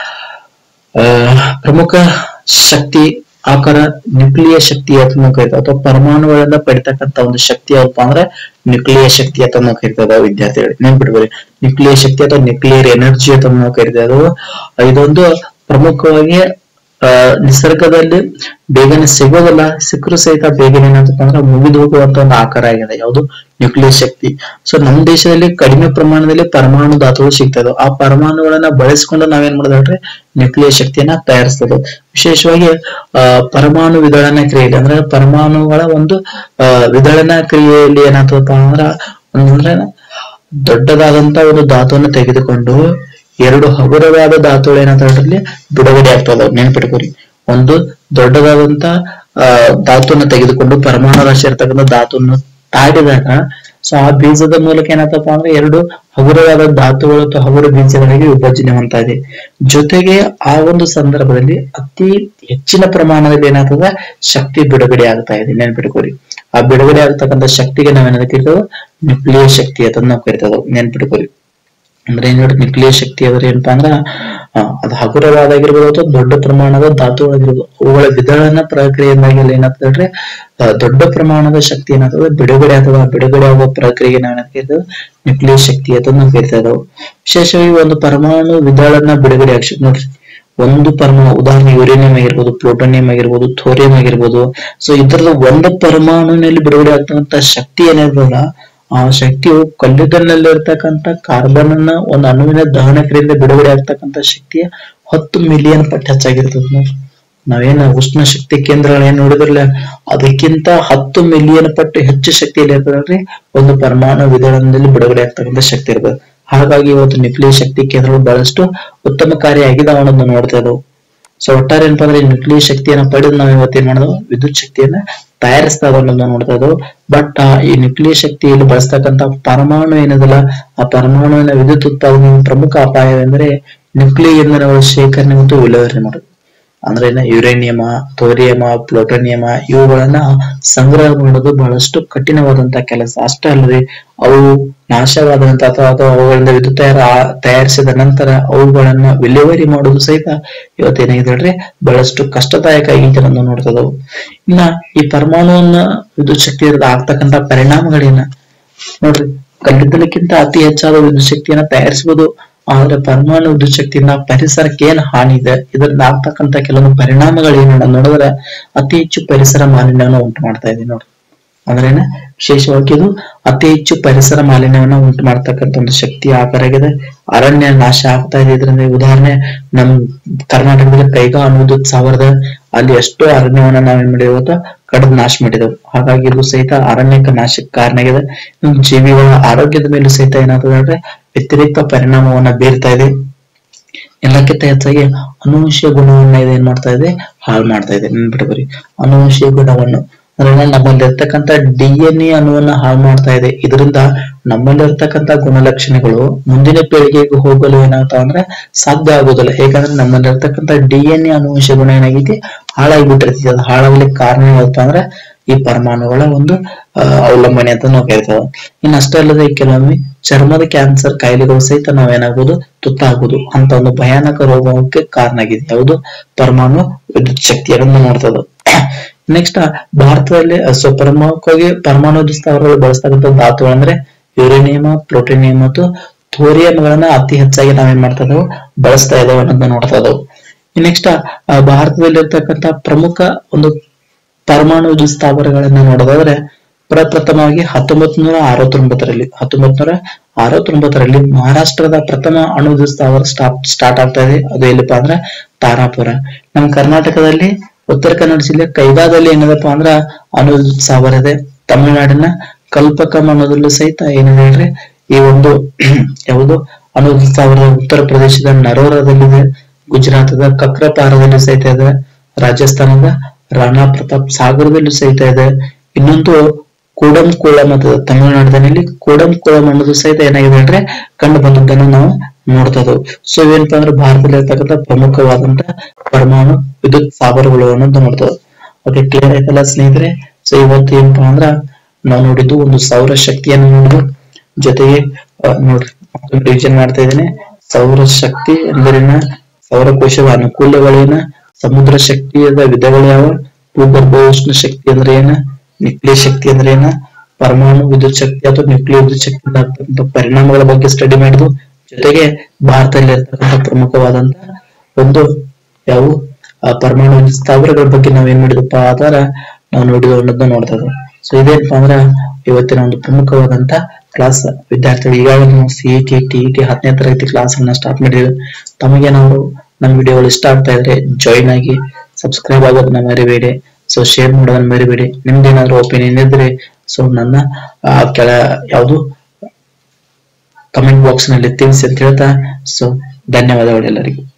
ಆ, ಪ್ರಮುಖ ಶಕ್ತಿ ಆಕಾರ ನ್ಯೂಕ್ಲಿಯ ಶಕ್ತಿ ಅಂತ ನಾವು ಕರಿತೇವೆ ಅಥವಾ ಪರಮಾಣುಗಳಿಂದ ಪಡಿತಕ್ಕಂತ ಒಂದು ಶಕ್ತಿ ಯಾವಪ್ಪ ಅಂದ್ರೆ ನ್ಯೂಕ್ಲಿಯ ಶಕ್ತಿ ಅಂತ ನಾವು ಕರಿತೇವೆ ವಿದ್ಯಾರ್ಥಿಗಳು ನೆನ್ಪಿಡ್ಬೇಡಿ ನ್ಯೂಕ್ಲಿಯ ಶಕ್ತಿ ಅಥವಾ ನ್ಯೂಕ್ಲಿಯರ್ ಎನರ್ಜಿ ಅಂತ ನಾವು ಕರಿತೇವೆ ಇದೊಂದು ಪ್ರಮುಖವಾಗಿ ಆ ನಿಸರ್ಗದಲ್ಲಿ ಬೇಗನೆ ಸಿಗೋದಿಲ್ಲ ಸಿಕ್ಕರು ಸಹಿತ ಬೇಗನೆ ಏನಾಗ್ತಪ್ಪ ಅಂದ್ರೆ ಮುಗಿದು ಹೋಗುವಂತ ಒಂದು ಆಕಾರ ಆಗಿದೆ ಯಾವುದು ನ್ಯೂಕ್ಲಿಯರ್ ಶಕ್ತಿ ಸೊ ನಮ್ಮ ದೇಶದಲ್ಲಿ ಕಡಿಮೆ ಪ್ರಮಾಣದಲ್ಲಿ ಪರಮಾಣು ಧಾತುಗಳು ಸಿಗ್ತದೆ ಆ ಪರಮಾಣುಗಳನ್ನ ಬಳಸಿಕೊಂಡು ನಾವೇನ್ ಮಾಡೋದಂದ್ರೆ ನ್ಯೂಕ್ಲಿಯರ್ ಶಕ್ತಿಯನ್ನ ತಯಾರಿಸ್ತದೆ ವಿಶೇಷವಾಗಿ ಆ ಪರಮಾಣು ವಿದಳನ ಕ್ರಿಯೆಯಲ್ಲಿ ಅಂದ್ರೆ ಪರಮಾಣುಗಳ ಒಂದು ಆ ವಿದಳನ ಕ್ರಿಯೆಯಲ್ಲಿ ಏನಾಗ್ತದಪ್ಪ ಅಂದ್ರ ಅಂದ್ರೆ ದೊಡ್ಡದಾದಂತ ಒಂದು ಧಾತುವನ್ನು ತೆಗೆದುಕೊಂಡು ಎರಡು ಹಗುರವಾದ ಧಾತುಗಳು ಏನಾದ್ರಲ್ಲಿ ಬಿಡುಗಡೆ ಆಗ್ತದೆ ನೆನ್ಪಿಟ್ಕೋರಿ ಒಂದು ದೊಡ್ಡದಾದಂತ ಆ ಧಾತುವನ್ನು ತೆಗೆದುಕೊಂಡು ಪರಮಾಣು ರಾಶಿ ಇರ್ತಕ್ಕಂಥ ಧಾತುವನ್ನು ತಾಡಿದಾಗ ಸೊ ಆ ಬೀಜದ ಮೂಲಕ ಏನಾಗ್ತಪ್ಪ ಅಂದ್ರೆ ಎರಡು ಹಗುರವಾದ ಧಾತುಗಳು ಅಥವಾ ಹಗುರ ಬೀಜಗಳಿಗೆ ವಿಭಜನೆ ಹೊಂದ್ತಾ ಇದೆ ಜೊತೆಗೆ ಆ ಒಂದು ಸಂದರ್ಭದಲ್ಲಿ ಅತಿ ಹೆಚ್ಚಿನ ಪ್ರಮಾಣದಲ್ಲಿ ಏನಾಗ್ತದ ಶಕ್ತಿ ಬಿಡುಗಡೆ ಆಗ್ತಾ ಇದೆ ನೆನ್ಪಿಟ್ಕೋರಿ ಆ ಬಿಡುಗಡೆ ಆಗ್ತಕ್ಕಂಥ ಶಕ್ತಿಗೆ ನಾವೇನಂತ ಕರಿತೇವೆ ನ್ಯೂಕ್ಲಿಯರ್ ಶಕ್ತಿ ಅಂತ ನಾವು ಕರಿತೇವೆ ನೆನ್ಪಿಟ್ಕೋರಿ ಅಂದ್ರೆ ಏನ್ ನೋಡಿ ನ್ಯೂಕ್ಲಿಯರ್ ಶಕ್ತಿ ಅಂದ್ರೆ ಏನಪ್ಪಾ ಅಂದ್ರ ಆ, ಅದು ಹಗುರವಾದಾಗಿರ್ಬೋದು ಅಥವಾ ದೊಡ್ಡ ಪ್ರಮಾಣದ ಧಾತುಗಳಾಗಿರ್ಬೋದು ಅವುಗಳ ವಿದಳನ ಪ್ರಕ್ರಿಯೆಯಿಂದಾಗಿ ಏನಾಗ್ತದೆ ಅಂದ್ರೆ ಆ, ದೊಡ್ಡ ಪ್ರಮಾಣದ ಶಕ್ತಿ ಏನಾಗ್ತದೆ ಬಿಡುಗಡೆ ಅಥವಾ ಬಿಡುಗಡೆ ಆಗುವ ಪ್ರಕ್ರಿಯೆಗೆ ನಾವು ಏನಂತ ನ್ಯೂಕ್ಲಿಯರ್ ಶಕ್ತಿ ಅಂತ ನಾವು ಕರಿತಾ ಇದ್ದೇವೆ ವಿಶೇಷವಾಗಿ ಒಂದು ಪರಮಾಣು ವಿದಳನ ಬಿಡುಗಡೆ ಆಗ್ತದೆ ನೋಡ್ರಿ ಒಂದು ಪರಮಾಣು ಉದಾಹರಣೆ ಯುರೇನಿಯಂ ಆಗಿರ್ಬೋದು ಪ್ಲೂಟೋನಿಯಂ ಆಗಿರ್ಬೋದು ಥೋರಿಯಂ ಆಗಿರ್ಬೋದು ಸೊ ಇದರದ ಒಂದು ಪರಮಾಣುವಿನಲ್ಲಿ ಬಿಡುಗಡೆ ಆಗ್ತಕ್ಕಂಥ ಶಕ್ತಿ ಏನಿರ್ತದಲ್ಲ ಆ ಶಕ್ತಿಯು ಕಲ್ಲಿದ್ದಲಿನಲ್ಲಿ ಇರ್ತಕ್ಕಂಥ ಕಾರ್ಬನ್ ಅನ್ನ ಒಂದು ಅಣುವಿನ ದಹನ ಕ್ರಿಯೆಯಿಂದ ಬಿಡುಗಡೆ ಆಗ್ತಕ್ಕಂಥ ಶಕ್ತಿಯ ಹತ್ತು ಮಿಲಿಯನ್ ಪಟ್ಟು ಹೆಚ್ಚಾಗಿರ್ತದೆ ನೋಡ್ರಿ ನಾವೇನ ಉಷ್ಣ ಶಕ್ತಿ ಕೇಂದ್ರಗಳು ಏನ್ ನೋಡಿದ್ರಲ್ಲ ಅದಕ್ಕಿಂತ ಹತ್ತು ಮಿಲಿಯನ್ ಪಟ್ಟು ಹೆಚ್ಚು ಶಕ್ತಿಯಲ್ಲಿ ಇರ್ತದಲ್ರಿ ಒಂದು ಪರಮಾಣು ವಿದಳನದಲ್ಲಿ ಬಿಡುಗಡೆ ಆಗ್ತಕ್ಕಂಥ ಶಕ್ತಿ ಇರ್ತದೆ ಹಾಗಾಗಿ ಇವತ್ತು ನ್ಯೂಕ್ಲಿಯರ್ ಶಕ್ತಿ ಕೇಂದ್ರಗಳು ಬಹಳಷ್ಟು ಉತ್ತಮಕಾರಿಯಾಗಿದೆ ಅವನನ್ನು ನೋಡ್ತಾ ಇದ್ದವು ಸೊ ಒಟ್ಟಾರೆ ಏನಪ್ಪಾ ಅಂದ್ರೆ ನ್ಯೂಕ್ಲಿಯರ್ ಶಕ್ತಿಯನ್ನ ಪಡೆದು ನಾವು ಇವತ್ತೇನ್ ಮಾಡೋದು ವಿದ್ಯುತ್ ಶಕ್ತಿಯನ್ನ ತಯಾರಿಸ್ತಾ ಅನ್ನೋದನ್ನ ನೋಡ್ತಾ ಇದ್ದವು ಬಟ್ ಈ ನ್ಯೂಕ್ಲಿಯರ್ ಶಕ್ತಿಯಲ್ಲಿ ಬಳಸ್ತಕ್ಕಂತ ಪರಮಾಣು ಏನದಲ್ಲ ಆ ಪರಮಾಣುವಿನ ವಿದ್ಯುತ್ ಉತ್ಪಾದನೆ ಪ್ರಮುಖ ಅಪಾಯವೆಂದರೆ ನ್ಯೂಕ್ಲಿಯರ್ ಇಂಧನಗಳ ಶೇಖರಣೆ ಮತ್ತು ವಿಲೇವಾರಿ ಮಾಡೋದು ಅಂದ್ರೆ ಏನ ಯುರೇನಿಯಮ ಥೋರಿಯಮ ಪ್ಲೂಟೋನಿಯಮ ಇವುಗಳನ್ನ ಸಂಗ್ರಹ ಮಾಡೋದು ಬಹಳಷ್ಟು ಕಠಿಣವಾದಂತ ಕೆಲಸ ಅಷ್ಟೇ ಅಲ್ಲದೆ ಅವು ನಾಶವಾದಂತ ಅಥವಾ ಅಥವಾ ಅವುಗಳಿಂದ ವಿದ್ಯುತ್ ತಯಾರ ತಯಾರಿಸಿದ ನಂತರ ಅವುಗಳನ್ನ ವಿಲೇವಾರಿ ಮಾಡೋದು ಸಹಿತ ಇವತ್ತೇನಾಗಿದೆ ಹೇಳ್ರಿ ಬಹಳಷ್ಟು ಕಷ್ಟದಾಯಕ ಆಗೈತೆ ಅನ್ನೋದು ನೋಡ್ತದವು ಇನ್ನ ಈ ಪರಮಾಣುವನ್ನ ವಿದ್ಯುತ್ ಶಕ್ತಿ ಆಗ್ತಕ್ಕಂತ ಪರಿಣಾಮಗಳೇನ ನೋಡ್ರಿ ಕಲ್ಲಿದ್ದಲಕ್ಕಿಂತ ಅತಿ ಹೆಚ್ಚಾದ ವಿದ್ಯುತ್ ಶಕ್ತಿಯನ್ನ ತಯಾರಿಸಬಹುದು ಆದ್ರೆ ಪರಮಾಣು ವಿದ್ಯುತ್ ಶಕ್ತಿಯಿಂದ ಪರಿಸರಕ್ಕೆ ಏನ್ ಹಾನಿ ಇದೆ ಇದರಿಂದ ಆಗ್ತಕ್ಕಂತ ಕೆಲವೊಂದು ಪರಿಣಾಮಗಳೇನು ಅನ್ನೋದ್ ನೋಡಿದ್ರೆ ಅತಿ ಹೆಚ್ಚು ಪರಿಸರ ಮಾಲಿನ್ಯವನ್ನು ಉಂಟು ಮಾಡ್ತಾ ಇದೆ ನೋಡ್ರಿ ಅಂದ್ರೇನ ವಿಶೇಷವಾಗಿ ಇದು ಅತಿ ಹೆಚ್ಚು ಪರಿಸರ ಮಾಲಿನ್ಯವನ್ನ ಉಂಟು ಮಾಡ್ತಕ್ಕಂಥ ಒಂದು ಶಕ್ತಿ ಆಕಾರ ಆಗಿದೆ ಅರಣ್ಯ ನಾಶ ಆಗ್ತಾ ಇದೆ ಇದರಿಂದ ಉದಾಹರಣೆ ನಮ್ ಕರ್ನಾಟಕದಲ್ಲಿ ಕೈಗಾ ಅನ್ನೋದು ಸಾವಿರದ ಅಲ್ಲಿ ಎಷ್ಟೋ ಅರಣ್ಯವನ್ನ ನಾವೇನ್ ಮಾಡಿದೇವೆ ಗೊತ್ತಾ ಕಡಿದು ನಾಶ ಮಾಡಿದೆವು ಹಾಗಾಗಿ ಇದು ಸಹಿತ ಅರಣ್ಯಕ ನಾಶಕ್ಕೆ ಕಾರಣ ಆಗಿದೆ ಇನ್ನು ಜೀವಿಗಳ ಆರೋಗ್ಯದ ಮೇಲೂ ಸಹಿತ ಏನಾಗ್ತದೆ ಅಂದ್ರೆ ವ್ಯತಿರಿಕ್ತ ಪರಿಣಾಮವನ್ನ ಬೀರ್ತಾ ಇದೆ ಎಲ್ಲಕ್ಕಿಂತ ಹೆಚ್ಚಾಗಿ ಅನುವಂಶೀಯ ಗುಣವನ್ನ ಇದು ಏನ್ ಮಾಡ್ತಾ ಇದೆ ಹಾಳು ಮಾಡ್ತಾ ಇದೆ ನೆನ್ಪಿಟ್ಕೊರಿ ಅನುವಂಶೀಯ ಗುಣವನ್ನು ಅಂದ್ರೆ ನಮ್ಮಲ್ಲಿ ಇರ್ತಕ್ಕಂಥ ಡಿ ಎನ್ ಎ ಅಣುವನ್ನ ಹಾಳು ಮಾಡ್ತಾ ಇದೆ ಇದರಿಂದ ನಮ್ಮಲ್ಲಿ ಇರ್ತಕ್ಕಂಥ ಗುಣಲಕ್ಷಣಗಳು ಮುಂದಿನ ಪೀಳಿಗೆಗೆ ಹೋಗಲು ಏನಾಗ್ತಾವ ಅಂದ್ರೆ ಸಾಧ್ಯ ಆಗುದಿಲ್ಲ ಹೇಗಂದ್ರೆ ನಮ್ಮಲ್ಲಿ ಇರ್ತಕ್ಕಂಥ ಡಿ ಎನ್ ಎ ಅನುವಂಶ ಗುಣ ಏನಾಗೈತಿ ಹಾಳಾಗಿಬಿಟ್ಟಿರ್ತೈತಿ ಅದು ಹಾಳಾಗ್ಲಿಕ್ಕೆ ಕಾರಣ ಏನಪ್ಪ ಅಂದ್ರೆ ಈ ಪರಮಾಣುಗಳ ಒಂದು ಆ, ಅವಲಂಬನೆ ಅಂತ ನಾವು ಕರಿತೇವೆ ಇನ್ನು ಅಷ್ಟೇ ಅಲ್ಲದೆ ಕೆಲವೊಮ್ಮೆ ಚರ್ಮದ ಕ್ಯಾನ್ಸರ್ ಕಾಯಿಲೆಗಳು ಸಹಿತ ನಾವೇನಾಗ್ಬೋದು ತುತ್ತಾಗ್ಬೋದು ಅಂತ ಒಂದು ಭಯಾನಕ ರೋಗಕ್ಕೆ ಕಾರಣ ಆಗಿದೆ ಯಾವುದು ಪರಮಾಣು ವಿದ್ಯುತ್ ಶಕ್ತಿಯನ್ನು ನೋಡ್ತದೆ ನೆಕ್ಸ್ಟ್ ಭಾರತದಲ್ಲಿ ಸೊ ಪ್ರಮುಖವಾಗಿ ಪರಮಾಣು ವಿದ್ಯುತ್ ಸ್ಥಾವರಗಳು ಬಳಸ್ತಕ್ಕಂಥ ಧಾತುಗಳು ಅಂದ್ರೆ ಯುರೇನಿಯಂ ಪ್ಲೂಟೋನಿಯಂ ಮತ್ತು ಥೋರಿಯಂಗಳನ್ನ ಅತಿ ಹೆಚ್ಚಾಗಿ ನಾವೇನ್ ಮಾಡ್ತಾ ಇದಾವೆ ಬಳಸ್ತಾ ಇದಾವೆ ಅನ್ನೋದನ್ನ ನೋಡ್ತಾ ಇದಾವೆ ನೆಕ್ಸ್ಟ್ ಭಾರತದಲ್ಲಿ ಇರ್ತಕ್ಕಂಥ ಪ್ರಮುಖ ಒಂದು ಪರಮಾಣು ವಿದ್ಯುತ್ ಸ್ಥಾವರಗಳನ್ನ ನೋಡೋದಾದ್ರೆ ಪ್ರಪ್ರಥಮವಾಗಿ ಹತ್ತೊಂಬತ್ ನೂರ ಅರವತ್ತೊಂಬತ್ತರಲ್ಲಿ ಹತ್ತೊಂಬತ್ ನೂರ ಅರವತ್ತೊಂಬತ್ತರಲ್ಲಿ ಮಹಾರಾಷ್ಟ್ರದ ಪ್ರಥಮ ಅಣು ವಿದ್ಯುತ್ ಸ್ಥಾವರ ಸ್ಟಾಪ್ ಸ್ಟಾರ್ಟ್ ಆಗ್ತಾ ಇದೆ ಅದು ಎಲ್ಲಿಪ್ಪ ಅಂದ್ರೆ ತಾರಾಪುರ ನಮ್ಮ ಕರ್ನಾಟಕದಲ್ಲಿ ಉತ್ತರ ಕನ್ನಡ ಜಿಲ್ಲೆ ಕೈಗಾದಲ್ಲಿ ಏನದಪ್ಪ ಅಂದ್ರ ಅಣು ವಿದ್ಯುತ್ ಸ್ಥಾವರ ಇದೆ ತಮಿಳುನಾಡಿನ ಕಲ್ಪಕಂ ಅನ್ನೋದ್ರಲ್ಲೂ ಸಹಿತ ಏನಿದೆ ಹೇಳ್ರಿ ಈ ಒಂದು ಯಾವುದು ಅಣು ವಿದ್ಯುತ್ ಸ್ಥಾವರ ಉತ್ತರ ಪ್ರದೇಶದ ನರೋರದಲ್ಲಿದೆ ಗುಜರಾತದ ಕಕ್ರಪಾರದಲ್ಲಿ ಸಹಿತ ಇದೆ ರಾಜಸ್ಥಾನದ ರಾಣಾ ಪ್ರತಾಪ್ ಸಾಗರದಲ್ಲೂ ಸಹಿತ ಇದೆ ಇನ್ನೊಂದು ಕೂಡಂಕುಳಂ ಅಂತ ತಮಿಳುನಾಡಿನಲ್ಲಿ ಕೂಡಂಕುಳಂ ಅನ್ನೋದು ಸಹಿತ ಏನಾಗಿದೆ ಅಂದ್ರೆ ಕಂಡು ಬಂದದ್ದನ್ನು ನಾವು ನೋಡ್ತಾ ಇದ್ದೇವೆ ಸೊ ಇವೇನಪ್ಪ ಅಂದ್ರೆ ಭಾರತದಲ್ಲಿ ಇರ್ತಕ್ಕಂಥ ಪ್ರಮುಖವಾದಂತ ಪರಮಾಣು ವಿದ್ಯುತ್ ಸ್ಥಾವರಗಳು ಅನ್ನೋದು ನೋಡ್ತೇವೆ ಓಕೆ ಕ್ಲಿಯರ್ ಆಯ್ತಲ್ಲ ಸ್ನೇಹಿತರೆ ಸೊ ಇವತ್ತು ಏನಪ್ಪಾ ಅಂದ್ರ ನಾವು ನೋಡಿದ್ದು ಒಂದು ಸೌರ ಶಕ್ತಿಯನ್ನು ನೋಡಿದ್ವು ಜೊತೆಗೆ ಆ, ನೋಡ್ರಿ ಮತ್ತೊಂದು ರಿವಿಷನ್ ಮಾಡ್ತಾ ಇದ್ದೇನೆ ಸೌರ ಶಕ್ತಿ ಎಂದರೇನ ಸೌರಕೋಶದ ಅನುಕೂಲಗಳೇನ ಸಮುದ್ರ ಶಕ್ತಿಯದ ವಿಧಗಳು ಯಾವ ಭೂಗರ್ಭ ಉಷ್ಣ ಶಕ್ತಿ ಅಂದ್ರೆ ಏನ ನ್ಯೂಕ್ಲಿಯರ್ ಶಕ್ತಿ ಅಂದ್ರೆ ಏನ ಪರಮಾಣು ವಿದ್ಯುತ್ ಶಕ್ತಿ ಅಥವಾ ನ್ಯೂಕ್ಲಿಯರ್ ವಿದ್ಯುತ್ ಶಕ್ತಿ ಆಗ್ತಕ್ಕಂಥ ಪರಿಣಾಮಗಳ ಬಗ್ಗೆ ಸ್ಟಡಿ ಮಾಡಿದ್ವು ಜೊತೆಗೆ ಭಾರತದಲ್ಲಿ ಇರ್ತಕ್ಕಂಥ ಪ್ರಮುಖವಾದಂತ ಒಂದು ಯಾವ ಆ ಪರಮಾಣು ವಿದ್ಯುತ್ ಸ್ಥಾವರಗಳ ಬಗ್ಗೆ ನಾವ್ ಏನ್ ಮಾಡಿದಪ್ಪ ಆಧಾರ ನಾವು ನೋಡಿದ್ವು ಅನ್ನೋದನ್ನ ನೋಡ್ತಾ ಇದ್ವಿ ಸೊ ಇದೇನಪ್ಪ ಅಂದ್ರ ಇವತ್ತಿನ ಒಂದು ಪ್ರಮುಖವಾದಂತ ಕ್ಲಾಸ್ ವಿದ್ಯಾರ್ಥಿಗಳು ಈಗಾಗಲೇ ನಾವು ಸಿ ಟಿ ಟಿ ಟಿ ಹತ್ತನೇ ತರಗತಿ ಕ್ಲಾಸ್ ಅನ್ನ ಸ್ಟಾರ್ಟ್ ಮಾಡಿದ್ವಿ ತಮಗೆ ನಾವು ನಮ್ಮ ವಿಡಿಯೋಗಳು ಇಷ್ಟ ಆಗ್ತಾ ಇದ್ರೆ ಜಾಯಿನ್ ಆಗಿ ಸಬ್ಸ್ಕ್ರೈಬ್ ಆಗೋದನ್ನ ಮರಿಬೇಡಿ ಸೊ ಶೇರ್ ಮಾಡೋದನ್ನ ಮರಿಬೇಡಿ ನಿಮ್ದೇನಾದ್ರೂ ಒಪಿನಿಯನ್ ಇದ್ರೆ ಸೊ ನನ್ನ ಆ, ಕೆಳ ಯಾವುದು ಕಮೆಂಟ್ ಬಾಕ್ಸ್ ನಲ್ಲಿ ತಿಳಿಸಿ ಅಂತ ಹೇಳ್ತಾ ಸೊ ಧನ್ಯವಾದಗಳು ಎಲ್ಲರಿಗೂ